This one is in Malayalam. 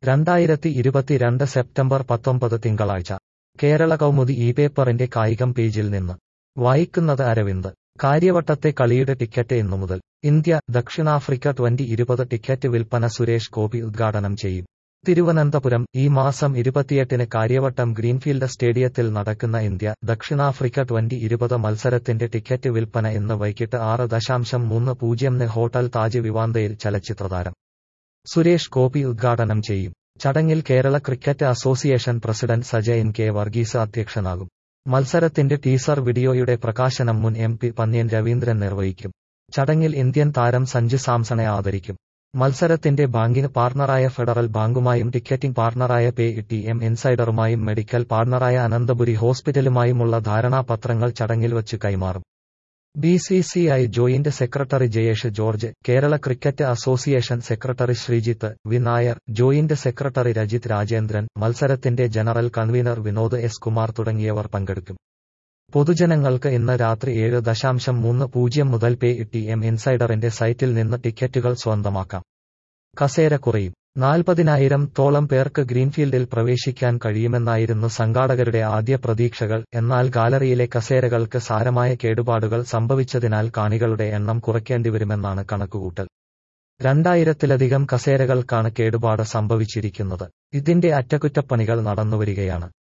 രണ്ടായിരത്തി ഇരുപത്തിരണ്ട് സെപ്റ്റംബർ പത്തൊമ്പത് തിങ്കളാഴ്ച കേരള കൗമുദി ഈ പേപ്പറിന്റെ കായികം പേജിൽ നിന്ന് വായിക്കുന്നത് അരവിന്ദ് കാര്യവട്ടത്തെ കളിയുടെ ടിക്കറ്റ് ഇന്നു മുതൽ ഇന്ത്യ ദക്ഷിണാഫ്രിക്ക ട്വന്റി ഇരുപത് ടിക്കറ്റ് വിൽപ്പന സുരേഷ് ഗോപി ഉദ്ഘാടനം ചെയ്യും തിരുവനന്തപുരം ഈ മാസം ഇരുപത്തിയെട്ടിന് കാര്യവട്ടം ഗ്രീൻഫീൽഡ് സ്റ്റേഡിയത്തിൽ നടക്കുന്ന ഇന്ത്യ ദക്ഷിണാഫ്രിക്ക ട്വന്റി ഇരുപത് മത്സരത്തിന്റെ ടിക്കറ്റ് വിൽപ്പന ഇന്ന് വൈകിട്ട് ആറ് ദശാംശം മൂന്ന് പൂജ്യംന് ഹോട്ടൽ താജ് വിവാന്തയിൽ ചലച്ചിത്രതാരം സുരേഷ് ഗോപി ഉദ്ഘാടനം ചെയ്യും ചടങ്ങിൽ Kerala cricket association president Sajayan K Varghese അധ്യക്ഷനാകും മത്സരത്തിന്റെ ടീസർ വീഡിയോയുടെ പ്രകാശനം മുൻ എം പി പന്ന്യൻ രവീന്ദ്രൻ നിർവഹിക്കും ചടങ്ങിൽ ഇന്ത്യൻ താരം സഞ്ജു സാംസണെ ആദരിക്കും മത്സരത്തിന്റെ ബാങ്കിന് പാർട്ണറായ ഫെഡറൽ ബാങ്കുമായും ടിക്കറ്റിംഗ് പാർട്ണറായ പേ ടി എം ഇൻസൈഡറുമായും മെഡിക്കൽ പാർട്ണറായ അനന്തപുരി ഹോസ്പിറ്റലുമായുമുള്ള ധാരണാപത്രങ്ങൾ ചടങ്ങിൽ വച്ച് കൈമാറും B C C I joint secretary Jayesh George Kerala cricket association secretary Sreejith V Nair joint secretary Rajith Rajendran മത്സരത്തിന്റെ general convener Vinod S Kumar തുടങ്ങിയവർ പങ്കെടുക്കും പൊതുജനങ്ങൾക്ക് ഇന്ന് രാത്രി ഏഴ് ദശാംശം മൂന്ന് പൂജ്യം മുതൽ പേ ടി എം ഇൻസൈഡറിന്റെ സൈറ്റിൽ നിന്ന് ടിക്കറ്റുകൾ സ്വന്തമാക്കാം കസേര കുറയും നാൽപ്പതിനായിരം തോളം പേർക്ക് ഗ്രീൻഫീൽഡിൽ പ്രവേശിക്കാൻ കഴിയുമെന്നായിരുന്നു സംഘാടകരുടെ ആദ്യ പ്രതീക്ഷകൾ എന്നാൽ ഗാലറിയിലെ കസേരകൾക്ക് സാരമായ കേടുപാടുകൾ സംഭവിച്ചതിനാൽ കാണികളുടെ എണ്ണം കുറയ്ക്കേണ്ടിവരുമെന്നാണ് കണക്കുകൂട്ടൽ രണ്ടായിരത്തിലധികം കസേരകൾക്കാണ് കേടുപാട് സംഭവിച്ചിരിക്കുന്നത് ഇതിന്റെ അറ്റകുറ്റപ്പണികൾ നടന്നുവരികയാണ്